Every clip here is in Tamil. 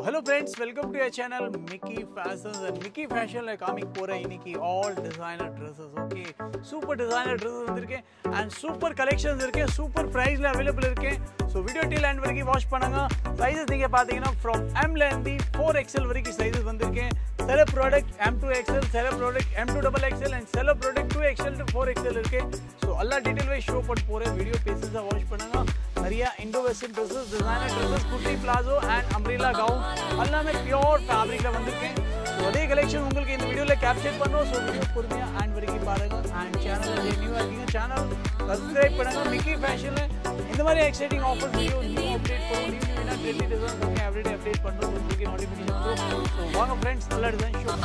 hello friends welcome to your channel Mickey fashions and Mickey ஃபேஷனில் காமிக்க போகிற இன்னைக்கு all designer dresses okay super designer dresses வந்திருக்கேன் அண்ட் சூப்பர் கலெக்ஷன்ஸ் இருக்கேன் சூப்பர் ப்ரைஸில் அவைலபிள் இருக்கேன் ஸோ வீடியோ டீல் அண்ட் வரைக்கும் வாட்ச் பண்ணுங்க சைஸஸ் நீங்கள் பார்த்தீங்கன்னா ஃப்ரம் எம்லேருந்து ஃபோர் எக்ஸல் வரைக்கும் சைஸஸ் வந்திருக்கேன் சில ப்ராடக்ட் எம் டூ எக்ஸல் சில product M to double XL and சில product two XL to four XL இருக்கு ஸோ எல்லா டீட்டெயில் வைஸ் ஷோ பண்ண போகிறேன் வீடியோ பேசஸாக வாட்ச் பண்ணுங்க நிறைய Indo western dresses designer dresses kurti palazzo and umbrella gown எல்லாமே பியோர் ஃபேப்ரிக்கில் வந்திருக்கேன் ஸோ அதே கலெக்ஷன் உங்களுக்கு இந்த வீடியோவில் கேப்சர் பண்ணுறோம் ஸோ வீடியோ பொறுமையாக அண்ட் வரைக்கும் பாருங்க அண்ட் சேனலில் நியூவாக இருக்கீங்க சேனல் சப்ஸ்கிரைப் பண்ணுங்க மிக்கி ஃபேஷனில் இந்த மாதிரி exciting offer video new update பண்ணுவோம் நியூ நியூ என்ன ட்ரெண்டி டிசைன் பண்ணி எவ்ரிடே அப்டேட் பண்ணுறோம் உங்களுக்கு நோட்டிஃபிகேஷன் வரும் ஸோ வாங்க ஃப்ரெண்ட்ஸ் நல்ல டிசைன் ஷோ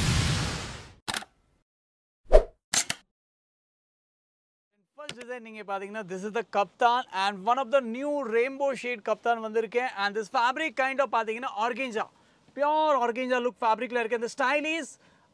ஃபர்ஸ்ட் டிசைன் நீங்கள் பார்த்தீங்கன்னா this is the kaftan and one of the new rainbow shade kaftan வந்திருக்கேன் and this fabric kind of பார்த்தீங்கன்னா ஆர்கேஞ்சா பியோர் ஆர்கேஞ்சா லுக் ஃபேப்ரிக்கில் இருக்குது இந்த ஸ்டைல் இஸ்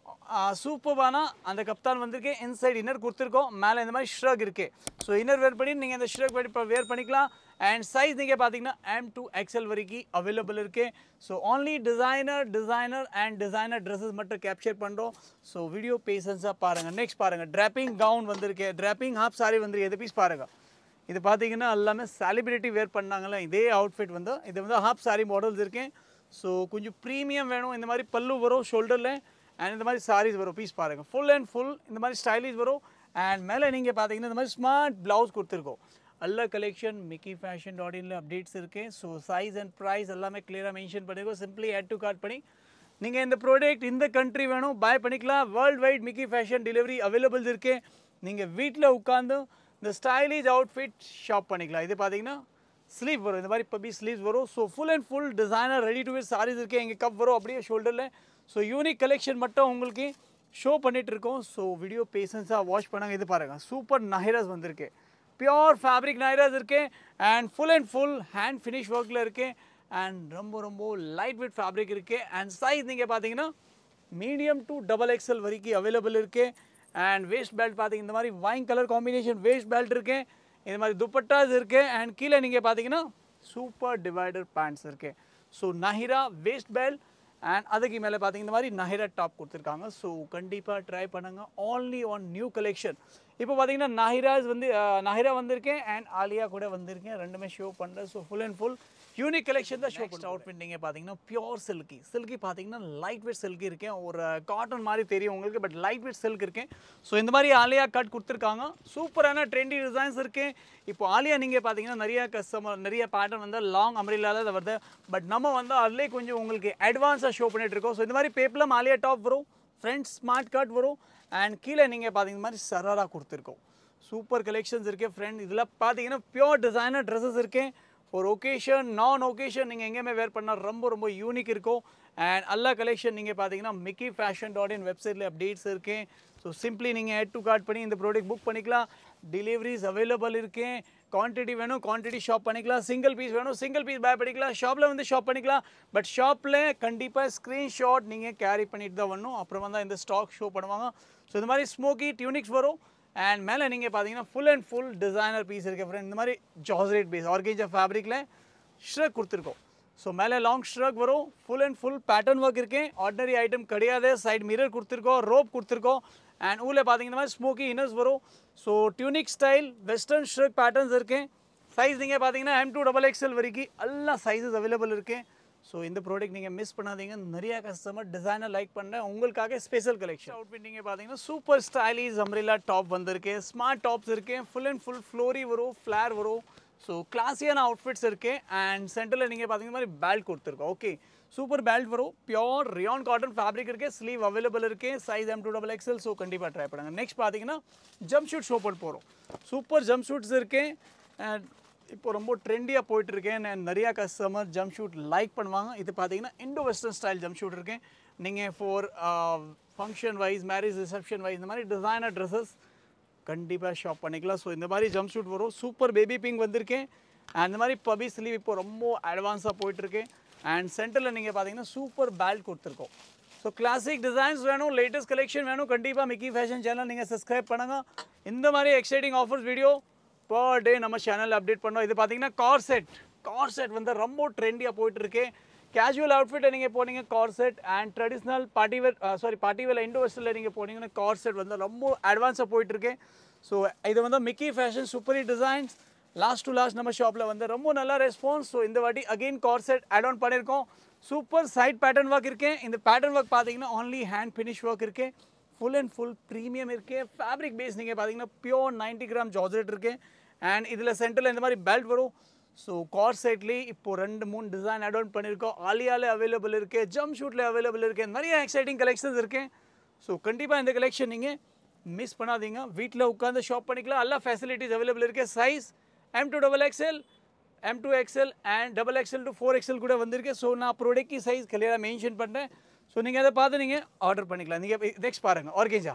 சூப்பர்வான அந்த கப்தான் வந்திருக்கு இன்சைட் இன்னர் கொடுத்துருக்கோம் மேலே இந்த மாதிரி ஷ்ரக் இருக்கு ஸோ இன்னர் வேர் பண்ணி நீங்கள் இந்த ஷ்ரக் வேர் பண்ணிக்கலாம் அண்ட் சைஸ் நீங்கள் பார்த்தீங்கன்னா எம் டூ எக்ஸல் வரைக்கும் அவைலபிள் இருக்கு so only designer designer and designer dresses மட்டும் கேப்சர் பண்ணுறோம் ஸோ வீடியோ பேசன்ஸாக பாருங்கள் நெக்ஸ்ட் பாருங்கள் ட்ராப்பிங் கவுன் வந்திருக்கு ட்ராப்பிங் ஹாஃப் சாரி வந்திருக்கு எது பீஸ் பாருங்கள் இது பார்த்தீங்கன்னா எல்லாமே செலிபிரிட்டி வேர் பண்ணாங்கல்ல இதே அவுட்ஃபிட் வந்து இது வந்து ஹாஃப் சாரி மாடல்ஸ் இருக்கேன் ஸோ கொஞ்சம் ப்ரீமியம் வேணும் இந்த மாதிரி பல்லு வரும் ஷோல்டரில் அண்ட் இந்த மாதிரி சாரீஸ் வரும் பீஸ் பாருங்கள் ஃபுல் அண்ட் ஃபுல் இந்த மாதிரி ஸ்டைலிஷ் வரும் அண்ட் மேலே நீங்கள் பார்த்தீங்கன்னா இந்த மாதிரி ஸ்மார்ட் ப்ளவுஸ் கொடுத்துருக்கோம் எல்லா கலெக்ஷன் மிக்கி ஃபேஷன் டாட் இனில் அப்டேட்ஸ் இருக்குது ஸோ சைஸ் அண்ட் ப்ரைஸ் எல்லாமே கிளியராக மென்ஷன் பண்ணிருக்கோம் சிம்பிளி ஆட் டு கார்ட் பண்ணி நீங்கள் இந்த ப்ராடக்ட் இந்த கண்ட்ரி வேணும் பை பண்ணிக்கலாம் world wide Mickey fashion delivery available இருக்கு நீங்கள் வீட்டில் உட்காந்து இந்த ஸ்டைலிஷ் அவுட்ஃபிட் ஷாப் பண்ணிக்கலாம் இது பார்த்தீங்கன்னா ஸ்லீவ் வரும் இந்த மாதிரி பப்பி ஸ்லீவ்ஸ் வரும் so full and full designer ready to wear saris இருக்குது எங்கள் கப் வரும் அப்படியே ஷோல்டரில் ஸோ யூனிக் கலெக்ஷன் மட்டும் உங்களுக்கு ஷோ பண்ணிட்டு இருக்கோம் ஸோ வீடியோ பேஷன்ஸாக வாட்ச் பண்ணாங்க இது பாருங்கள் சூப்பர் நைராஸ் வந்திருக்கு பியோர் ஃபேப்ரிக் நைராஸ் இருக்கு and full and full hand finish ஒர்க்கில் இருக்கு அண்ட் ரொம்ப ரொம்ப லைட் வெயிட் ஃபேப்ரிக் இருக்கு அண்ட் சைஸ் நீங்கள் பார்த்தீங்கன்னா மீடியம் டு டபுள் எக்ஸல் வரைக்கும் அவைலபிள் இருக்கு அண்ட் வேஸ்ட் பெல்ட் பார்த்தீங்க இந்த மாதிரி wine colour combination waist belt இருக்கு இந்த மாதிரி துப்பட்டாஸ் இருக்கு அண்ட் கீழே நீங்கள் பார்த்தீங்கன்னா சூப்பர் டிவைடர் பேண்ட்ஸ் இருக்கு so Naira waist belt and அதுக்கு மேலே பார்த்தீங்க இந்த மாதிரி நஹிரா டாப் கொடுத்துருக்காங்க ஸோ கண்டிப்பாக ட்ரை பண்ணுங்க only ஆன் நியூ கலெக்ஷன் இப்போ பார்த்தீங்கன்னா நஹிராஸ் வந்து அஹ், நஹிரா வந்திருக்கேன் அண்ட் ஆலியா கூட வந்திருக்கேன் ரெண்டுமே ஷோ பண்ணுறேன் so full and full unique collection தான் ஷோ பண்ண அவுட்ஃபிட் நீங்கள் பார்த்தீங்கன்னா பியோர் சில்கி சில்கி பார்த்தீங்கன்னா லைட் வெயிட் சில்கி இருக்கேன் ஒரு காட்டன் மாதிரி தெரியும் உங்களுக்கு பட் லைட் வெயிட் சில்க் இருக்கேன் ஸோ இந்த மாதிரி ஆலியா கட் கொடுத்துருக்காங்க சூப்பரான ட்ரெண்டி டிசைன்ஸ் இருக்கு இப்போ ஆலியா நீங்கள் பார்த்தீங்கன்னா நிறைய கஸ்டமர் நிறைய பேட்டர்ன் வந்து லாங் அம்ரிலால தான் வருது பட் நம்ம வந்து அதிலே கொஞ்சம் உங்களுக்கு அட்வான்ஸாக ஷோ பண்ணிட்டு இருக்கோம் ஸோ இந்த மாதிரி பேப்லம் ஆலியா டாப் வரும் ஃப்ரண்ட் ஸ்மார்ட் கட் வரும் அண்ட் கீழே நீங்கள் பார்த்தீங்க இந்த மாதிரி சராரா கொடுத்துருக்கோம் சூப்பர் கலெக்ஷன்ஸ் இருக்கு ஃப்ரெண்ட் இதில் பார்த்தீங்கன்னா பியோர் டிசைனர் ட்ரெஸ்ஸஸ் இருக்கு ஒரு ஒகேஷன் நான் ஒகேஷன் நீங்கள் எங்கேயுமே வேர் பண்ணால் ரொம்ப ரொம்ப யூனிக் இருக்கும் அண்ட் எல்லா கலெக்ஷன் நீங்கள் பார்த்தீங்கன்னா மிக்கி ஃபேஷன் டாட் இன் வெப்சைட்டில் அப்டேட்ஸ் இருக்கு ஸோ சிம்பிளி நீங்கள் ஆட் டு கார்ட் பண்ணி இந்த ப்ராடக்ட் புக் பண்ணிக்கலாம் டெலிவரிஸ் அவைலபிள் இருக்கு குவான்டிட்டி வேணும் குவான்டிட்டி ஷாப் பண்ணிக்கலாம் சிங்கிள் பீஸ் வேணும் சிங்கிள் பீஸ் பை பண்ணிக்கலாம் ஷாப்பில் வந்து ஷாப் பண்ணிக்கலாம் பட் ஷாப்பில் கண்டிப்பாக ஸ்க்ரீன்ஷாட் நீங்கள் கேரி பண்ணிட்டு தான் வரணும் அப்புறம் வந்து இந்த ஸ்டாக் ஷோ பண்ணுவாங்க ஸோ இந்த மாதிரி ஸ்மோக்கி டியூனிக்ஸ் வரும் அண்ட் மேலே நீங்கள் பார்த்தீங்கன்னா full and full designer piece இருக்கு ஃப்ரெண்ட் இந்த மாதிரி ஜாஸ்ரேட் பீஸ் ஆர்கேஜா ஃபேப்ரிக்கில் ஷ்ரக் கொடுத்துருக்கோம் ஸோ மேலே லாங் ஷ்ரக் வரும் full and full pattern work இருக்கு ஆர்டினரி ஐட்டம் கிடையாது சைடு மிரர் கொடுத்துருக்கோம் ரோப் கொடுத்துருக்கோம் அண்ட் ஊரில் பார்த்தீங்கன்னா மாதிரி ஸ்மோக்கி இன்னர்ஸ் வரும் so tunic style western shrug patterns இருக்கு சைஸ் நீங்கள் பார்த்தீங்கன்னா எம் டூ டபுள் எக்ஸ்எல் வரைக்கும் எல்லா சைஸஸ் அவைலபிள் இருக்கு ஸோ இந்த ப்ராடக்ட் நீங்கள் மிஸ் பண்ணாதீங்க நிறைய கஸ்டமர் டிசைனர் லைக் பண்ணுறேன் உங்களுக்காக ஸ்பெஷல் கலெக்ஷன் அவுட்ஃபிட் நீங்கள் பார்த்தீங்கன்னா சூப்பர் ஸ்டைலிஷ் அம்ரிலா டாப் வந்திருக்கு ஸ்மார்ட் டாப்ஸ் இருக்கு ஃபுல் அண்ட் ஃபுல் ஃப்ளோரி வரும் ஃப்ளேர் வரும் ஸோ கிளாஸியான அவுட்ஃபிட்ஸ் இருக்கு அண்ட் சென்டரில் நீங்கள் பார்த்தீங்கன்னா மாதிரி பெல்ட் கொடுத்துருக்கோம் ஓகே சூப்பர் பெல்ட் வரும் பியோர் ரியான் காட்டன் ஃபேப்ரிக் இருக்கு ஸ்லீவ் அவைலபிள் இருக்கு size M to double XL so கண்டிப்பாக ட்ரை பண்ணுங்க நெக்ஸ்ட் பார்த்தீங்கன்னா ஜம்ப் ஷூட் ஷோ பண்ண போகிறோம் சூப்பர் ஜம்ப் ஷூட்ஸ் இருக்கு அண்ட் இப்போ ரொம்ப ட்ரெண்டியாக போயிட்டு இருக்கேன் நான் நிறையா கஸ்டமர் ஜம்ப் ஷூட் லைக் பண்ணுவாங்க இது பார்த்தீங்கன்னா Indo western style jump suit இருக்கேன் நீங்கள் for function wise marriage reception wise இந்த மாதிரி டிசைனர் ட்ரெஸ்ஸஸ் கண்டிப்பாக ஷாப் பண்ணிக்கலாம் ஸோ இந்த மாதிரி ஜம்ப் ஷூட் வரும் சூப்பர் பேபி பிங்க் வந்திருக்கேன் and இந்த மாதிரி பபி ஸ்லீவ் இப்போ ரொம்ப அட்வான்ஸாக போயிட்டுருக்கு அண்ட் சென்டரில் நீங்கள் பார்த்தீங்கன்னா சூப்பர் பேல்ட் கொடுத்துருக்கோம் ஸோ கிளாசிக் டிசைன்ஸ் வேணும் லேட்டஸ்ட் கலெக்ஷன் வேணும் கண்டிப்பாக மிக்கி ஃபேஷன் சேனல் நீங்கள் சப்ஸ்கிரைப் பண்ணுங்க இந்த மாதிரி exciting offers video per day நம்ம சேனலில் அப்டேட் பண்ணோம் இது பார்த்தீங்கன்னா கார் செட் கார் செட் வந்து ரொம்ப ட்ரெண்டியாக போயிட்டு இருக்கு கேஷுவல் அவுட்ஃபிட்டை நீங்கள் போனீங்க corset and traditional party wear sari party wear Indo வெஸ்டில் நீங்கள் போனீங்கன்னா கார்செட் வந்து ரொம்ப அட்வான்ஸாக போயிட்டுருக்கு ஸோ இது வந்து Mickey fashion super designs last to last நம்ம ஷாப்பில் வந்து ரொம்ப நல்ல ரெஸ்பான்ஸ் ஸோ இந்த வாட்டி அகெயின் கார்செட் ஆட் ஆன் பண்ணியிருக்கோம் சூப்பர் சைட் பேட்டர்ன் ஒர்க் இருக்கேன் இந்த பேட்டர்ன் ஒர்க் பார்த்தீங்கன்னா only ஹேண்ட் ஃபினிஷ் ஒர்க் இருக்கு ஃபுல் அண்ட் ஃபுல் ப்ரீமியம் இருக்கு ஃபேப்ரிக் பேஸ் நீங்கள் பார்த்தீங்கன்னா பியோர் 90 கிராம் ஜார்ஜெட் இருக்கு அண்ட் இதில் சென்டரில் இந்த மாதிரி பெல்ட் வரும் ஸோ கார் செட்லேயே இப்போ ரெண்டு மூணு டிசைன் ஆட் ஆன் பண்ணியிருக்கோம் ஆலியாவில் அவைலபிள் இருக்கு ஜம்ப் ஷூட்டில் அவைலபிள் இருக்கு நிறைய எக்ஸைட்டிங் கலெக்ஷன்ஸ் இருக்கு ஸோ கண்டிப்பாக இந்த கலெக்ஷன் நீங்கள் மிஸ் பண்ணாதீங்க வீட்டில் உட்காந்து ஷாப் பண்ணிக்கலாம் எல்லா ஃபெசிலிட்டிஸ் அவைலபிள் இருக்கு size M to double XL M to XL and double XL to four XL கூட வந்திருக்கு ஸோ நான் ப்ராடக்ட் சைஸ் கிளியராக மென்ஷன் பண்ணுறேன் ஸோ நீங்கள் அதை பார்த்து நீங்கள் ஆர்டர் பண்ணிக்கலாம் நீங்கள் நெக்ஸ்ட் பாருங்கள் ஆர்கேஜா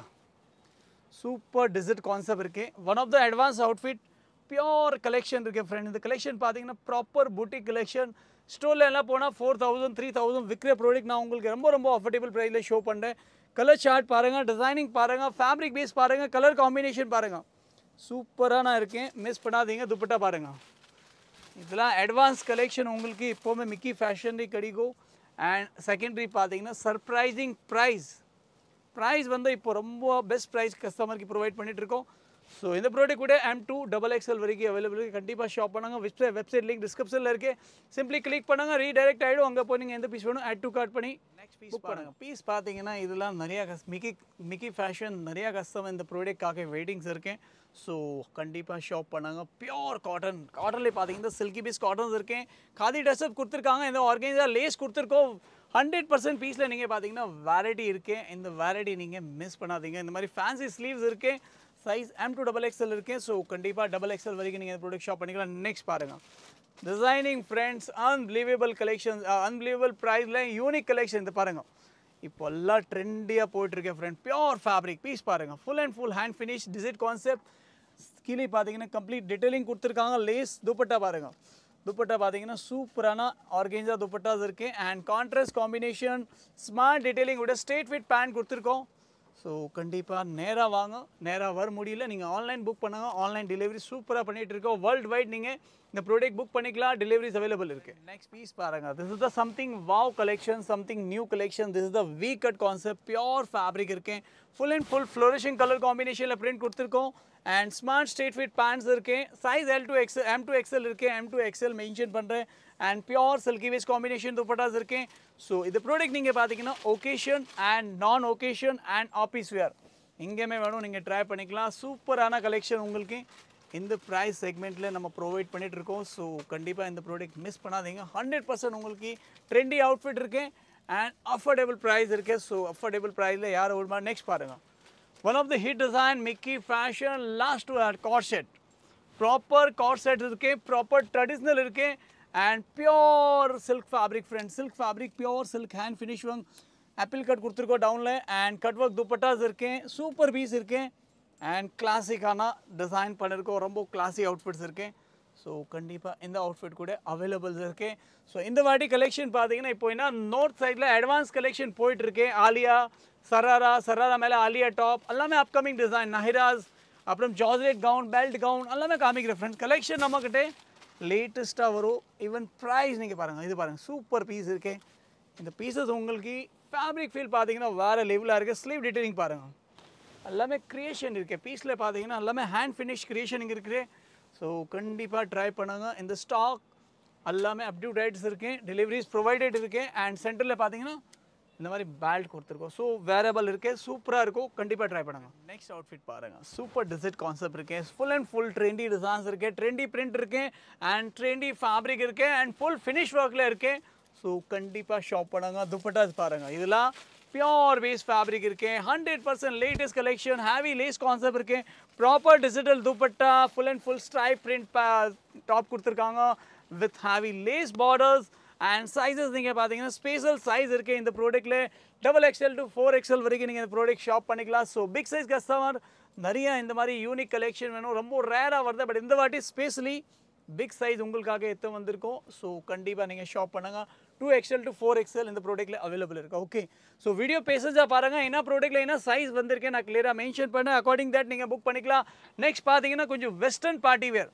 சூப்பர் டிசர்ட் கான்செப்ட் இருக்கு one of the advance outfit pure collection இருக்கு ஃப்ரெண்ட் இந்த கலெக்ஷன் பார்த்தீங்கன்னா ப்ராப்பர் பூட்டிக் கலெக்ஷன் ஸ்டோரில் எல்லாம் போனால் ஃபோர் தௌசண்ட் த்ரீ தௌசண்ட் விற்கிற ப்ராடக்ட் நான் உங்களுக்கு ரொம்ப ரொம்ப அஃபோர்டபுள் ப்ரைஸில் ஷோ பண்ணுறேன் கலர் சார்ட் பாருங்கள் டிசைனிங் பாருங்கள் ஃபேப்ரிக் பேஸ் பாருங்கள் கலர் காம்பினேஷன் பாருங்கள் சூப்பராக நான் இருக்கேன் மிஸ் பண்ணாதீங்க துப்பட்டா பாருங்கள் இதெல்லாம் அட்வான்ஸ் கலெக்ஷன் உங்களுக்கு இப்போவுமே மிக்கி ஃபேஷன்லேயே கிடைக்கும் அண்ட் செகண்டரி பார்த்தீங்கன்னா சர்ப்ரைசிங் ப்ரைஸ் ப்ரைஸ் வந்து இப்போ ரொம்ப பெஸ்ட் ப்ரைஸ் கஸ்டமருக்கு ப்ரொவைட் பண்ணிட்டு இருக்கோம் ஸோ இந்த ப்ராடக்ட் கூட எம் டூ டபுள் எக்ஸ்எல் வரைக்கும் அவைலபிள் இருக்குது கண்டிப்பாக ஷாப் பண்ணுங்க வெப்சைட் வெப்சைட் லிங்க் டிஸ்கிரிப்ஷனில் இருக்கு சிம்பிளி கிளிக் பண்ணுங்க ரீடைரக்ட் ஆகிடும் அங்கே போய் நீங்கள் எந்த பீஸ் வேணும் ஆட் டு கார்ட் பண்ணி நெக்ஸ்ட் பீஸ் பாருங்க பீஸ் பார்த்தீங்கன்னா இதெல்லாம் நிறையா கஸ் மிக்கி மிக்கி ஃபேஷன் நிறையா கஸ்டமர் இந்த ப்ராடக்ட்காக வெயிட்டிங்ஸ் இருக்கேன் ஸோ கண்டிப்பாக ஷாப் பண்ணாங்க பியோர் காட்டன் காட்டன்லேயே பார்த்தீங்கன்னா சில்கி பீஸ் காட்டன்ஸ் இருக்கேன் காதி ட்ரெஸ்அப் கொடுத்துருக்காங்க இந்த ஆர்கனைஸாக லேஸ் கொடுத்துருக்கோம் ஹண்ட்ரட் பர்சன்ட் பீஸில் நீங்கள் பார்த்தீங்கன்னா வேரைட்டி இருக்கு இந்த வேரைட்டி நீங்கள் மிஸ் பண்ணாதீங்க இந்த மாதிரி ஃபேன்சி ஸ்லீவ்ஸ் இருக்கு size M to double XL இருக்கு ஸோ கண்டிப்பாக டபுள் எக்ஸ்எல் வரைக்கும் நீங்கள் இந்த ப்ராடக்ட் ஷாப் பண்ணிக்கலாம் நெக்ஸ்ட் பாருங்கள் designing friends unbelievable collections unbelievable ப்ரைஸில் யூனிக் கலெக்ஷன் இந்த பாருங்கள் இப்போ எல்லாம் ட்ரெண்டியாக போயிட்டுருக்கேன் ஃப்ரெண்ட் பியோர் ஃபேப்ரிக் பீஸ் பாருங்கள் full and full hand finish designed concept கீழே பார்த்தீங்கன்னா கம்ப்ளீட் டீட்டெயிலிங் கொடுத்துருக்காங்க லேஸ் துப்பட்டா பாருங்கள் துப்பட்டா பார்த்தீங்கன்னா சூப்பரான ஆர்கேஞ்சா துப்பட்டாஸ் இருக்கு and contrast combination smart detailing விட ஸ்ட்ரெயிட் ஃபிட் பேண்ட் கொடுத்துருக்கோம் ஸோ கண்டிப்பாக நேராக வாங்க நேராக வர முடியல நீங்கள் ஆன்லைன் புக் பண்ணுங்க ஆன்லைன் டெலிவரி சூப்பராக பண்ணிட்டு இருக்கோம் வேர்ல்டு வைட் நீங்கள் இந்த ப்ராடக்ட் புக் பண்ணிக்கலாம் டெலிவரிஸ் அவைலபிள் இருக்கு நெக்ஸ்ட் பீஸ் பாருங்க this is the something wow collection something new collection this is the V cut concept pure fabric இருக்கேன் full and full flourishing colour காம்பினேஷனில் பிரிண்ட் கொடுத்துருக்கோம் and smart straight fit pants இருக்கேன் size L to X M to XL இருக்கேன் எம் டூ எக்ஸ்எல் மென்ஷன் பண்ணுறேன் அண்ட் பியோர் சில்கி வேஸ் காம்பினேஷன் துப்பட்டாஸ் இருக்கேன் ஸோ இந்த ப்ராடக்ட் நீங்கள் பார்த்தீங்கன்னா occasion and non occasion and office wear எங்கேயுமே வேணும் நீங்கள் ட்ரை பண்ணிக்கலாம் சூப்பரான கலெக்ஷன் உங்களுக்கு இந்த ப்ரைஸ் செக்மெண்ட்டில் நம்ம ப்ரொவைட் பண்ணிட்டு இருக்கோம் ஸோ கண்டிப்பாக இந்த ப்ராடக்ட் மிஸ் பண்ணாதீங்க ஹண்ட்ரட் பர்சன்ட் உங்களுக்கு ட்ரெண்டி அவுட்ஃபிட் இருக்கு அண்ட் அஃபோர்டபுள் ப்ரைஸ் இருக்கு ஸோ அஃபோர்டபுள் ப்ரைஸில் யார் ஓடுமா நெக்ஸ்ட் பாருங்கள் one of the hit design Mickey fashion last கார் செட் ப்ராப்பர் கார் செட் இருக்கு ப்ராப்பர் ட்ரெடிஷ்னல் இருக்கு and pure silk fabric friend silk fabric pure silk hand finish work apple cut கொடுத்துருக்கோம் டவுனில் அண்ட் கட் ஒர்க் துப்பட்டாஸ் இருக்கேன் சூப்பர் பீஸ் இருக்கேன் அண்ட் கிளாசிக்கான டிசைன் பண்ணியிருக்கோம் ரொம்ப கிளாசி அவுட்ஃபிட்ஸ் இருக்கேன் ஸோ கண்டிப்பாக இந்த அவுட்ஃபிட் கூட அவைலபிள்ஸ் இருக்கு ஸோ இந்த வாட்டி கலெக்ஷன் பார்த்தீங்கன்னா இப்போ என்ன நார்த் சைடில் அட்வான்ஸ் கலெக்ஷன் போயிட்டு இருக்கு ஆலியா சராரா சராரா மேலே ஆலியா டாப் எல்லாமே அப்கமிங் டிசைன் நஹிராஸ் அப்புறம் ஜார்ஜெட் கவுன் பெல்ட் கவுன் எல்லாமே காமிக்கிறேன் ஃப்ரெண்ட் கலெக்ஷன் நம்மக்கிட்ட லேட்டஸ்ட்டாக வரும் ஈவன் ப்ரைஸ் நீங்கள் பாருங்கள் இது பாருங்கள் சூப்பர் பீஸ் இருக்கு இந்த பீசஸ் உங்களுக்கு ஃபேப்ரிக் ஃபீல் பார்த்தீங்கன்னா வேறு லெவலாக இருக்குது ஸ்லீவ் டீட்டெயிலிங் பாருங்கள் எல்லாமே க்ரியேஷன் இருக்குது பீஸில் பார்த்தீங்கன்னா எல்லாமே ஹேண்ட் ஃபினிஷ் க்ரியேஷன் இங்கே இருக்குது ஸோ கண்டிப்பாக ட்ரை பண்ணுங்க இந்த ஸ்டாக் எல்லாமே அப்டியூட் ரைட்ஸ் இருக்கு டெலிவரிஸ் ப்ரொவைடட் இருக்கு அண்ட் சென்டரில் பார்த்தீங்கன்னா இந்த மாதிரி பேல்ட் கொடுத்துருக்கோம் ஸோ வேரபிள் இருக்கு சூப்பராக இருக்கும் கண்டிப்பாக ட்ரை பண்ணுங்க நெக்ஸ்ட் அவுட்ஃபிட் பாருங்க சூப்பர் டிசைட் கான்செப்ட் இருக்கு full and full trendy designs இருக்கு ட்ரெண்டி பிரிண்ட் இருக்கு அண்ட் ட்ரெண்டி ஃபேப்ரிக் இருக்கு அண்ட் ஃபுல் ஃபினிஷ் ஒர்க்கில் இருக்கு ஸோ கண்டிப்பாக ஷாப் பண்ணுங்க துப்பட்டாஸ் பாருங்க இதெல்லாம் பியோர் பேஸ் ஃபேப்ரிக் இருக்கு hundred percent latest collection heavy lace concept இருக்கு proper digital dupatta full and full stripe print top கொடுத்துருக்காங்க with heavy lace borders and sizes நீங்கள் பார்த்தீங்கன்னா ஸ்பேஷல் சைஸ் இருக்குது இந்த ப்ராடக்ட்டில் double XL to four XL வரைக்கும் நீங்கள் இந்த ப்ராடக்ட் ஷாப் பண்ணிக்கலாம் ஸோ பிக் சைஸ் கஸ்டமர் நிறைய இந்த மாதிரி யூனிக் கலெக்ஷன் வேணும் ரொம்ப ரேராக வருது பட் இந்த வாட்டி ஸ்பெஷலி பிக் சைஸ் உங்களுக்காக எத்த வந்திருக்கோம் ஸோ கண்டிப்பாக நீங்கள் ஷாப் பண்ணுங்க two XL to four XL இந்த ப்ராடக்ட்டில் அவைலபிள் இருக்கு ஓகே ஸோ வீடியோ பேசஸாக பாருங்கள் என்ன ப்ராடக்ட்டில் என்ன சைஸ் வந்திருக்கேன் நான் கிளியராக மென்ஷன் பண்ணேன் அக்கார்டிங் தட் நீங்கள் புக் பண்ணிக்கலாம் நெக்ஸ்ட் பார்த்தீங்கன்னா கொஞ்சம் வெஸ்டர்ன் பார்ட்டி வேர்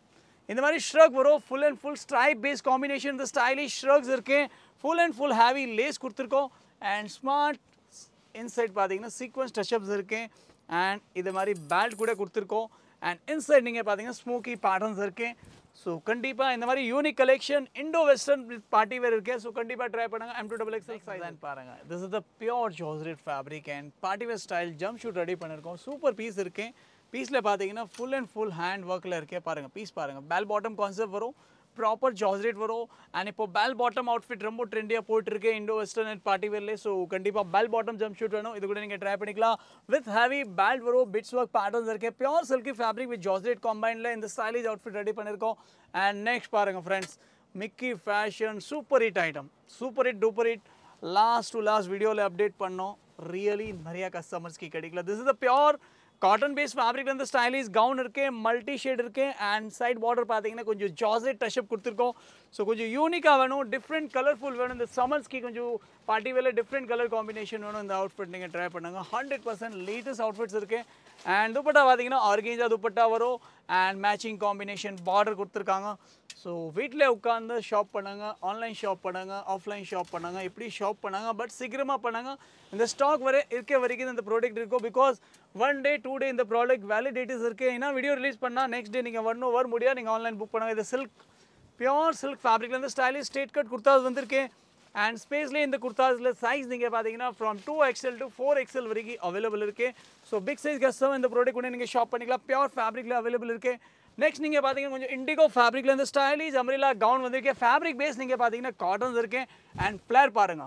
இந்த மாதிரி ஷ்ரக் வரும் full and full stripe base combination இந்த ஸ்டைலிஷ் ஷ்ரக்ஸ் இருக்கு full and full heavy lace கொடுத்துருக்கோம் அண்ட் ஸ்மார்ட் இன்சைட் பார்த்தீங்கன்னா சீக்வன்ஸ் டச்சப்ஸ் இருக்கு அண்ட் இது மாதிரி பேல்ட் கூட கொடுத்துருக்கோம் அண்ட் இன்சைட் நீங்கள் பார்த்தீங்கன்னா ஸ்மோக்கி பேட்டர்ன்ஸ் இருக்கு ஸோ கண்டிப்பாக இந்த மாதிரி unique collection Indo western party wear இருக்கு ஸோ கண்டிப்பாக ட்ரை பண்ணுங்க M to double X size பாருங்க this is the pure georgette fabric and party wear style jump jumpsuit ready பண்ணியிருக்கோம் சூப்பர் பீஸ் இருக்கு பீஸில் பார்த்தீங்கன்னா ஃபுல் அண்ட் ஃபுல் ஹேண்ட் ஒர்க்கில் இருக்கே பாருங்க பீஸ் பாருங்க பேல் பாட்டம் கான்செப்ட் வரும் ப்ராப்பர் ஜாஸ்ரேட் வரும் அண்ட் இப்போ பேல் பாட்டம் அவுட்ஃபிட் ரொம்ப ட்ரெண்டியாக போயிட்டு இருக்கு இண்டோ வெஸ்டர்ன் அண்ட் பார்ட்டி வேர்லே ஸோ கண்டிப்பாக பேல் பாட்டம் ஜம்ப் ஷூட் வேணும் இது கூட நீங்கள் ட்ரை பண்ணிக்கலாம் வித் ஹேவி பேல்ட் வரும் பிட்ஸ் ஒர்க் பேட்டர்ன்ஸ் இருக்கு pure silky fabric with georgette காம்பைனில் இந்த ஸ்டைலிஷ் அவுட்ஃபிட் ரெடி பண்ணியிருக்கோம் அண்ட் நெக்ஸ்ட் பாருங்க friends Mickey fashion super hit item super hit duper hit last to last வீடியோவில் அப்டேட் பண்ணோம் ரியலி நிறைய கஸ்டமர்ஸ்க்கு கிடைக்கல this is the pure cotton base fabric வந்து ஸ்டைலிஷ் கவுன் இருக்கு மல்டி ஷேட் இருக்கு அண்ட் சைட் பார்டர் பார்த்தீங்கன்னா கொஞ்சம் ஜாசெட் டஷ்அப் கொடுத்துருக்கோம் ஸோ கொஞ்சம் யூனிக்காக வேணும் டிஃப்ரெண்ட் கலர்ஃபுல் வேணும் இந்த சம்மர்ஸ்க்கு கொஞ்சம் பார்ட்டி வேல டிஃப்ரெண்ட் கலர் காம்பினேஷன் வேணும் இந்த அவுட்ஃபிட் நீங்கள் ட்ரை பண்ணுங்க ஹண்ட்ரட் பர்சன்ட் லேட்டஸ்ட் அவுட்ஃபிட்ஸ் இருக்கு அண்ட் துப்பட்டா பார்த்தீங்கன்னா ஆர்கேஞ்சா துப்பட்டா வரும் அண்ட் மேட்சிங் காம்பினேஷன் பார்டர் கொடுத்துருக்காங்க ஸோ வீட்டில் உட்காந்து ஷாப் பண்ணாங்க ஆன்லைன் ஷாப் பண்ணாங்க ஆஃப்லைன் ஷாப் பண்ணாங்க இப்படி ஷாப் பண்ணாங்க பட் சீக்கிரமாக பண்ணாங்க இந்த ஸ்டாக் வரை இருக்க வரைக்கும் இந்த ப்ராடக்ட் இருக்கும் because one day two day இந்த ப்ராடக்ட் வேலிடேட்டிஸ் இருக்குது ஏன்னா வீடியோ ரிலீஸ் பண்ணால் நெக்ஸ்ட் டே நீங்கள் ஒன் ஓவர் முடியாது நீங்கள் ஆன்லைன் புக் பண்ணுங்க இது சில்க் பியோர் சில்க் ஃபேப்ரிக்லேருந்து ஸ்டைலிஷ் ஸ்ட்ரெயிட் கட் குர்தாஸ் வந்திருக்கு அண்ட் ஸ்பேஸ்லேயே இந்த குர்தாஸில் சைஸ் நீங்கள் பார்த்தீங்கன்னா from two XL to four XL வரைக்கும் அவைலபிள் இருக்குது ஸோ பிக் சைஸ் கஸ்டம் இந்த ப்ராடக்ட் கூட நீங்கள் ஷாப் பண்ணிக்கலாம் பியோர் ஃபேப்ரிக்கில் அவைலபிள் இருக்குது நெக்ஸ்ட் நீங்கள் பார்த்தீங்கன்னா கொஞ்சம் இண்டிகோ ஃபேப்ரிக்ல இந்த ஸ்டைலிஷ் அம்ரிலா கவுன் வந்திருக்கு ஃபேப்ரிக் பேஸ் நீங்கள் பார்த்தீங்கன்னா காட்டன்ஸ் இருக்கு அண்ட் ஃப்ளேர் பாருங்க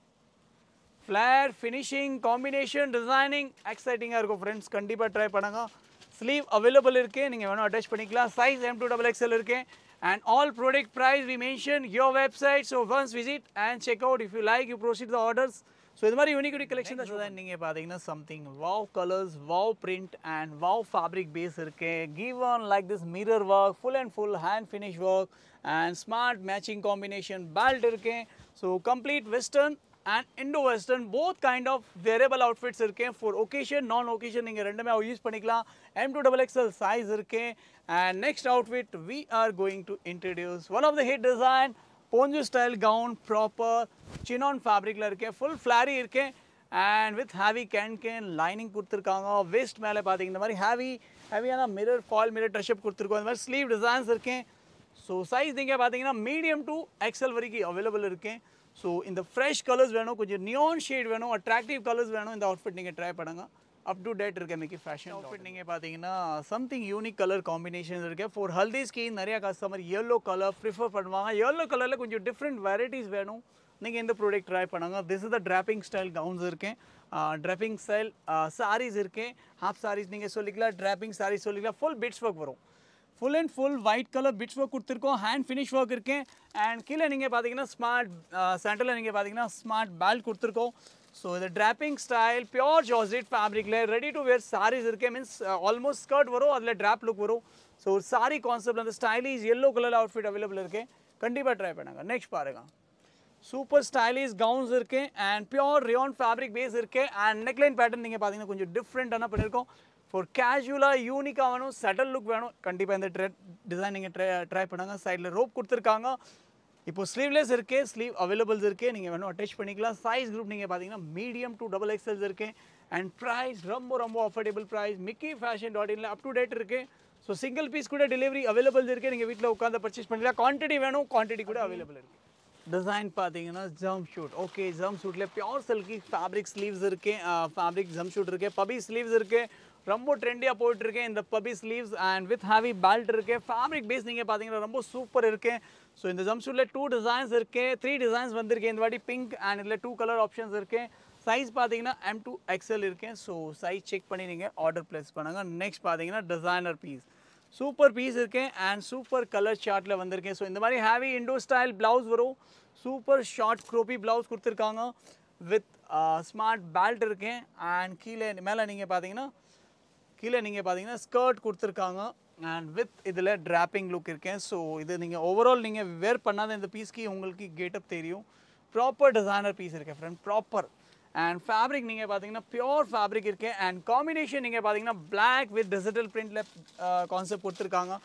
ஃப்ளேர் ஃபினிஷிங் காம்பினேஷன் டிசைனிங் எக்ஸைட்டிங்காக இருக்கும் ஃப்ரெண்ட்ஸ் கண்டிப்பாக ட்ரை பண்ணுங்க ஸ்லீவ் அவைலபிள் இருக்கு நீங்கள் வேணும் அட்டாச் பண்ணிக்கலாம் size M to double XL இருக்கு and all product price we mention your website so once visit and check out if you like you proceed the orders so இது மாதிரி யூனிக் யூனிக் கலெக்ஷன் தான் நீங்கள் பார்த்தீங்கன்னா something wow colours wow print and wow fabric base இருக்கு give on like this mirror work full and full hand finish work and smart matching combination belt இருக்கு so complete western and Indo western both kind of variable outfits இருக்கு ஃபார் ஒகேஷன் நான் ஒகேஷன் நீங்கள் ரெண்டுமே யூஸ் பண்ணிக்கலாம் M to double XL size இருக்கு and next outfit we are going to introduce one of the hit design poncho style gown proper chinon ஃபேப்ரிக்கில் இருக்கேன் ஃபுல் ஃப்ளாரி இருக்கேன் and with heavy can can lining கொடுத்துருக்காங்க வேஸ்ட் மேலே பார்த்தீங்க இந்த மாதிரி ஹேவி ஹேவியான மிரர் ஃபால் மிரர் டஷ்அப் கொடுத்துருக்கோம் இந்த மாதிரி ஸ்லீவ் டிசைன்ஸ் இருக்கேன் ஸோ சைஸ் நீங்கள் பார்த்தீங்கன்னா மீடியம் டு எக்ஸல் வரைக்கும் அவைலபிள் இருக்கேன் ஸோ இந்த ஃப்ரெஷ் கலர்ஸ் வேணும் கொஞ்சம் நியான் ஷேட் வேணும் அட்ராக்டிவ் கலர்ஸ் வேணும் இந்த அவுட்ஃபிட் நீங்கள் ட்ரை பண்ணுங்க அப் டு டேட் இருக்கு இன்னைக்கு ஃபேஷன் அவுட்ஃபிட் நீங்கள் பார்த்தீங்கன்னா சம்திங் யூனிக் கலர் காம்பினேஷன் இருக்கு ஃபார் ஹல்திஸ்க்கு நிறைய கஸ்டமர் yellow கலர் ப்ரிஃபர் பண்ணுவாங்க yellow கலரில் கொஞ்சம் டிஃப்ரெண்ட் வெரைட்டிஸ் வேணும் நீங்கள் இந்த ப்ராடக்ட் ட்ரை பண்ணுங்க this is the draping style gowns இருக்கேன் ட்ராப்பிங் ஸ்டைல் சாரீஸ் இருக்கேன் ஹாஃப் சாரீஸ் நீங்கள் சொல்லிக்கலாம் ட்ராப்பிங் சாரீஸ் சொல்லிக்கலாம் ஃபுல் பிட்ஸ் ஒர்க் வரும் full and full white colour bits work கொடுத்துருக்கோம் ஹேண்ட் ஃபினிஷ் ஒர்க் இருக்கேன் அண்ட் கீழே நீங்கள் பார்த்தீங்கன்னா ஸ்மார்ட் சென்டரில் நீங்கள் பார்த்தீங்கன்னா ஸ்மார்ட் பேல் கொடுத்துருக்கோம் ஸோ இது ட்ராப்பிங் ஸ்டைல் பியோர் ஜார்ஜெட் ஃபேப்ரிக்கில் ரெடி டு வேர் சாரீஸ் இருக்கேன் மீன்ஸ் ஆல்மோஸ்ட் ஸ்கர்ட் வரும் அதில் ட்ராப் லுக் வரும் ஸோ ஒரு சாரி கான்செப்ட் அந்த stylish yellow colour outfit available இருக்கு கண்டிப்பாக ட்ரை பண்ணுங்க நெக்ஸ்ட் பாருங்க சூப்பர் ஸ்டைலிஷ் கவுன்ஸ் இருக்கு and pure rayon fabric base இருக்கு அண்ட் நெக்லைன் பேட்டர்ன் நீங்கள் பார்த்தீங்கன்னா கொஞ்சம் டிஃப்ரெண்ட்டான பண்ணியிருக்கோம் ஃபார் கேஷுவலாக யூனிக்காக வேணும் செட்டல் லுக் வேணும் கண்டிப்பாக இந்த ட்ரெ டிசைன் நீங்கள் ட்ரை ட்ரை பண்ணுங்க சைடில் ரோப் கொடுத்துருக்காங்க இப்போ ஸ்லீவ்லெஸ் இருக்கே ஸ்லீவ் அவைலபிள்ஸ் இருக்கே நீங்கள் வேணும் அட்டாச் பண்ணிக்கலாம் சைஸ் குரூப் நீங்கள் பார்த்தீங்கன்னா மீடியம் டு டபுள் எக்ஸல்ஸ் இருக்கு அண்ட் ப்ரைஸ் ரொம்ப ரொம்ப affordable price Mickey fashion dot இன்ல அப் டு டேட் இருக்கு ஸோ சிங்கிள் பீஸ் கூட டெலிவரி அவைலபிள்ஸ் இருக்கு நீங்கள் வீட்டில் உட்காந்து பர்ச்சேஸ் பண்ணிக்கலாம் குவான்டிட்டி வேணும் குவான்டிட்டி கூட அவைலபிள் இருக்கு டிசைன் பார்த்தீங்கன்னா ஜம் ஷூட் ஓகே ஜம் ஷூட்டில் பியோர் சில்கி ஃபேப்ரிக் ஸ்லீவ்ஸ் இருக்கு ஃபேப்ரிக் ஜம் ஷூட் இருக்கு பபி ஸ்லீவ்ஸ் இருக்கு ரொம்ப ட்ரெண்டியாக போயிட்டு இருக்கு இந்த puffy sleeves and with heavy belt இருக்கு ஃபேப்ரிக் பேஸ் நீங்கள் பார்த்தீங்கன்னா ரொம்ப சூப்பர் இருக்கு ஸோ இந்த ஜம் ஷூட்டில் டூ டிசைன்ஸ் இருக்கு த்ரீ டிசைன்ஸ் வந்திருக்கு இந்த வாட்டி பிங்க் அண்ட் இதில் டூ கலர் ஆப்ஷன்ஸ் இருக்கு சைஸ் பார்த்தீங்கன்னா எம் டூ எக்ஸ்எல் இருக்கு ஸோ சைஸ் செக் பண்ணி நீங்கள் ஆர்டர் ப்ளேஸ் பண்ணுங்க நெக்ஸ்ட் பார்த்தீங்கன்னா டிசைனர் பீஸ் சூப்பர் பீஸ் இருக்கேன் அண்ட் சூப்பர் கலர் ஷார்ட்டில் வந்திருக்கேன் ஸோ இந்த மாதிரி ஹேவி இண்டோ ஸ்டைல் ப்ளவுஸ் வரும் சூப்பர் ஷார்ட் க்ரோப்பி ப்ளவுஸ் கொடுத்துருக்காங்க வித் ஸ்மார்ட் பெல்ட் இருக்கேன் அண்ட் கீழே மேலே நீங்கள் பார்த்தீங்கன்னா கீழே நீங்கள் பார்த்தீங்கன்னா ஸ்கர்ட் கொடுத்துருக்காங்க அண்ட் வித் இதில் ட்ராப்பிங் லுக் இருக்கேன் ஸோ இது நீங்கள் ஓவரால் நீங்கள் வேர் பண்ணாத இந்த பீஸ்க்கு உங்களுக்கு கேட்டப் தெரியும் ப்ராப்பர் டிசைனர் பீஸ் இருக்கேன் ஃப்ரெண்ட் ப்ராப்பர் அண்ட் ஃபேப்ரிக் நீங்கள் பார்த்தீங்கன்னா பியோர் ஃபேப்ரிக் இருக்கு அண்ட் காம்பினேஷன் நீங்கள் பார்த்தீங்கன்னா பிளாக் வித் டிஜிட்டல் பிரிண்டில் கான்செப்ட் கொடுத்துருக்காங்க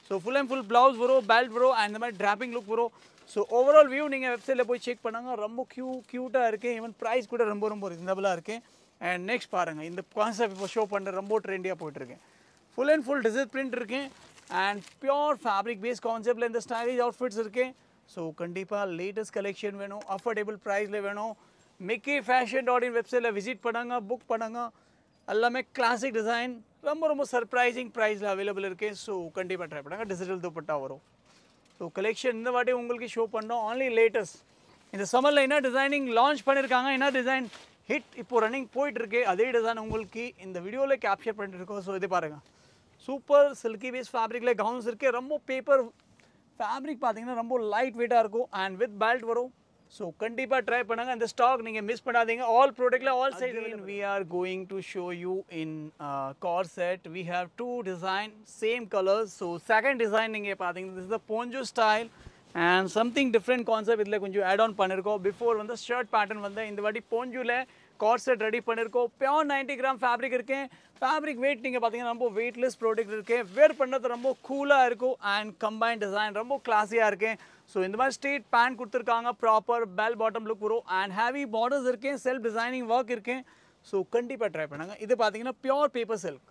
so full and full blouse வரும் பெல்ட் வரும் and இந்த மாதிரி டிராப்பிங் லுக் வரும் ஸோ ஓவரால் வியூ நீங்கள் வெப்சைட்டில் போய் செக் பண்ணுங்க ரொம்ப க்யூ க்யூட்டாக இருக்குது ஈவன் ப்ரைஸ் கூட ரொம்ப ரொம்ப ரீசனபிளாக இருக்குது அண்ட் நெக்ஸ்ட் பாருங்கள் இந்த கான்செப்ட் இப்போ ஷோ பண்ணுற ரொம்ப ட்ரெண்டியாக போயிட்டுருக்கேன் full and full design print இருக்கு அண்ட் பியோர் ஃபேப்ரிக் பேஸ் கான்செப்டில் இந்த ஸ்டைலிஷ் அவுட்ஃபிட்ஸ் இருக்கு ஸோ கண்டிப்பாக லேட்டஸ்ட் கலெக்ஷன் வேணும் அஃபோர்டபுள் ப்ரைஸில் வேணும் மிக்கி ஃபேஷன் டாட் இன் வெப்சைட்டில் விசிட் பண்ணுங்க புக் பண்ணுங்க எல்லாமே கிளாசிக் டிசைன் ரொம்ப ரொம்ப சர்ப்ரைசிங் ப்ரைஸில் அவைலபிள் இருக்குது ஸோ கண்டிப்பாக ட்ரை பண்ணுங்க டிஜிட்டல் துப்பட்டா வரும் ஸோ கலெக்ஷன் இந்த வாட்டி உங்களுக்கு ஷோ பண்ணோம் ஆன்லி லேட்டஸ்ட் இந்த சம்மரில் என்ன டிசைனிங் லான்ச் பண்ணியிருக்காங்க என்ன டிசைன் ஹிட் இப்போ ரன்னிங் போயிட்டு இருக்கு அதே டிசைன் உங்களுக்கு இந்த வீடியோவில் கேப்சர் பண்ணிட்டு இருக்கோம் ஸோ இது பாருங்கள் சூப்பர் சில்கி பேஸ் ஃபேப்ரிக்கில் கவுன்ஸ் இருக்குது ரொம்ப பேப்பர் ஃபேப்ரிக் பார்த்தீங்கன்னா ரொம்ப லைட் வெயிட்டாக இருக்கும் அண்ட் வித் பெல்ட் வரும் ஸோ கண்டிப்பாக ட்ரை பண்ணுங்கள் இந்த ஸ்டாக் நீங்கள் மிஸ் பண்ணாதீங்க ஆல் ப்ராடக்ட்ல all side we are going to show you in coord set we have two design same colours so second design நீங்கள் பார்த்தீங்கன்னா this the poncho style and something different concept இதில் கொஞ்சம் ஆட் ஆன் பண்ணியிருக்கோம் பிஃபோர் வந்து ஷர்ட் பேட்டர்ன் வந்து இந்த வாட்டி போஞ்சுல கார் செட் ரெடி பண்ணியிருக்கோம் பியோர் 90 கிராம் ஃபேப்ரிக் இருக்கு ஃபேப்ரிக் வெயிட் நீங்கள் பார்த்தீங்கன்னா ரொம்ப வெயிட்லெஸ் ப்ராடக்ட் இருக்கு வேர் பண்ணது ரொம்ப கூலாக இருக்கும் அண்ட் கம்பைன் டிசைன் ரொம்ப கிளாஸியாக இருக்கு ஸோ இந்த மாதிரி ஸ்ட்ரீட் பேண்ட் கொடுத்துருக்காங்க ப்ராப்பர் பெல் பாட்டம் லுக் வரும் அண்ட் ஹேவி பார்டர்ஸ் இருக்கு செல்ஃப் டிசைனிங் ஒர்க் இருக்கு ஸோ கண்டிப்பாக ட்ரை பண்ணுங்க இது பார்த்தீங்கன்னா பியோர் பேப்பர் சில்க்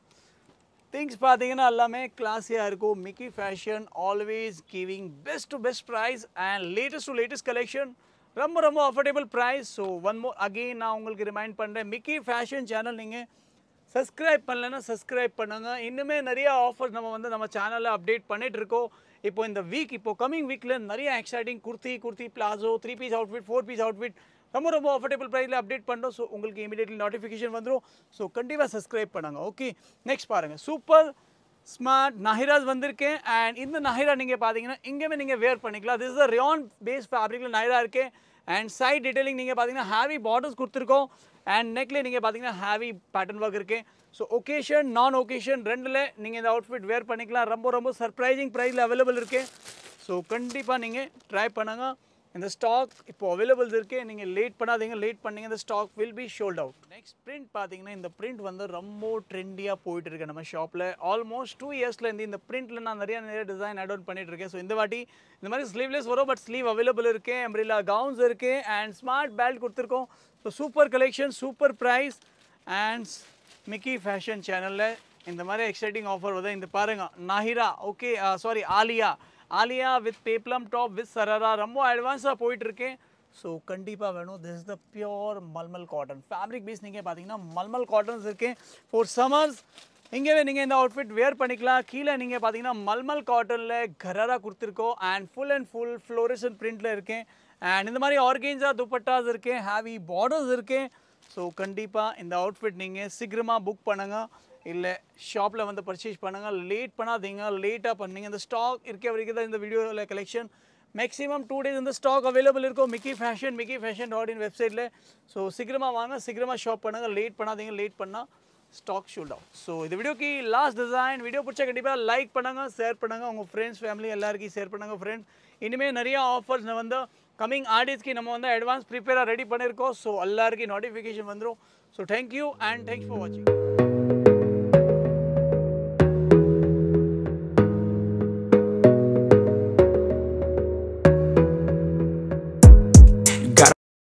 திங்ஸ் பார்த்தீங்கன்னா எல்லாமே கிளாஸியாக இருக்கும் Mickey fashion always giving best to best price and latest to latest collection ரொம்ப ரொம்ப affordable price so one more again நான் உங்களுக்கு ரிமைண்ட் பண்ணுறேன் மிக்கி ஃபேஷன் சேனல் நீங்கள் சப்ஸ்கிரைப் பண்ணலைன்னா சப்ஸ்கிரைப் பண்ணுங்க இன்னுமே நிறைய ஆஃபர்ஸ் நம்ம வந்து நம்ம சேனலில் அப்டேட் பண்ணிட்டு இருக்கோம் இப்போ இந்த வீக் இப்போ கமிங் வீக்கில் நிறைய exciting kurti kurti palazzo three piece outfit four piece outfit ரொம்ப ரொம்ப அஃபோர்டபுள் ப்ரைஸில் அப்டேட் பண்ணுறோம் ஸோ உங்களுக்கு இமீடியட்லி நோட்டிஃபிகேஷன் வந்துடும் ஸோ கண்டிப்பாக சப்ஸ்கிரைப் பண்ணுங்க ஓகே நெக்ஸ்ட் பாருங்கள் சூப்பர் ஸ்மார்ட் நஹிராஸ் வந்திருக்கேன் அண்ட் இந்த நஹிரா நீங்கள் பார்த்தீங்கன்னா இங்கேயுமே நீங்கள் வேர் பண்ணிக்கலாம் திஸ் இஸ் ரியான் பேஸ் ஃபேப்ரிக்கில் நஹிரா இருக்கு அண்ட் சைட் டீடைலிங் நீங்கள் பார்த்தீங்கன்னா ஹேவி பார்டர்ஸ் கொடுத்துருக்கோம் அண்ட் நெக்ல நீங்கள் பார்த்தீங்கன்னா ஹேவி பேட்டர்ன் ஒர்க் இருக்கு ஸோ ஒகேஷன் நான் ஒகேஷன் ரெண்டில் நீங்கள் இந்த அவுட்ஃபிட் வேர் பண்ணிக்கலாம் ரொம்ப ரொம்ப சர்ப்ரைசிங் ப்ரைஸில் அவைலபிள் இருக்கு ஸோ கண்டிப்பாக நீங்கள் ட்ரை பண்ணுங்க இந்த ஸ்டாக் இப்போ அவைலபிள் இருக்கு நீங்கள் லேட் பண்ணாதீங்க லேட் பண்ணீங்க இந்த stock will be sold out next print பார்த்தீங்கன்னா இந்த பிரிண்ட் வந்து ரொம்ப ட்ரெண்டியாக போயிட்டு இருக்கு நம்ம ஷாப்பில் ஆல்மோஸ்ட் டூ இயர்ஸ்லேருந்து இந்த பிரிண்ட்டில் நான் நிறைய நிறைய டிசைன் ஆட் ஆன் பண்ணிட்டு இருக்கேன் ஸோ இந்த வாட்டி இந்த மாதிரி ஸ்லீவ்லெஸ் வரும் பட் ஸ்லீவ் அவைலபிள் இருக்கு எம்ரிலா கவுன்ஸ் இருக்கு அண்ட் ஸ்மார்ட் பெல்ட் கொடுத்துருக்கோம் so super collection super price and Mickey fashion சேனலில் இந்த மாதிரி எக்ஸைட்டிங் ஆஃபர் வருது இந்த பாருங்க நாஹிரா okay sorry Aliya Aliya with peplum top with sharara ரொம்ப அட்வான்ஸாக போயிட்டு இருக்கேன் ஸோ கண்டிப்பாக வேணும் this is the pure mulmul cotton fabric piece நீங்கள் பார்த்தீங்கன்னா மல்மல் காட்டன்ஸ் இருக்கு ஃபார் சம்மர்ஸ் இங்கேவே நீங்கள் இந்த அவுட்ஃபிட் வேர் பண்ணிக்கலாம் கீழே நீங்கள் பார்த்தீங்கன்னா மல்மல் காட்டனில் கராரா கொடுத்துருக்கோம் அண்ட் ஃபுல் அண்ட் ஃபுல் ஃப்ளோரேஷன் பிரிண்டில் இருக்கேன் அண்ட் இந்த மாதிரி ஆர்கேன்ஸா துப்பட்டாஸ் இருக்கு ஹேவி பார்டர்ஸ் இருக்கு ஸோ கண்டிப்பாக இந்த அவுட்ஃபிட் நீங்கள் சீக்கிரமாக புக் பண்ணுங்க இல்லை ஷாப்பில் வந்து பர்ச்சேஸ் பண்ணுங்கள் லேட் பண்ணாதீங்க லேட்டாக பண்ணீங்க இந்த ஸ்டாக் இருக்க வரைக்கும் தான் இந்த வீடியோவில் கலெக்ஷன் மேக்ஸிமம் டூ டேஸ் இந்த ஸ்டாக் அவைலபிள் இருக்கும் Mickey fashion Mickey fashion dot in வெப்சைட்டில் ஸோ சீக்கிரமாக வாங்க சீக்கிரமாக ஷாப் பண்ணுங்கள் லேட் பண்ணாதீங்க லேட் பண்ணால் ஸ்டாக் ஷூட் ஆகும் ஸோ இந்த வீடியோக்கு லாஸ்ட் டிசைன் வீடியோ பிடிச்சா கண்டிப்பாக லைக் பண்ணுங்க ஷேர் பண்ணுங்க உங்கள் ஃப்ரெண்ட்ஸ் ஃபேமிலி எல்லாருக்கும் ஷேர் பண்ணுங்க ஃப்ரெண்ட்ஸ் இனிமேல் நிறைய ஆஃபர்ஸ் வந்து கமிங் ஆடியன்ஸ்க்கு நம்ம வந்து அட்வான்ஸ் ப்ரிப்பேராக ரெடி பண்ணியிருக்கோம் ஸோ எல்லாருக்கும் நோட்டிஃபிகேஷன் வந்துடும் so thank you and thanks for வாட்சிங்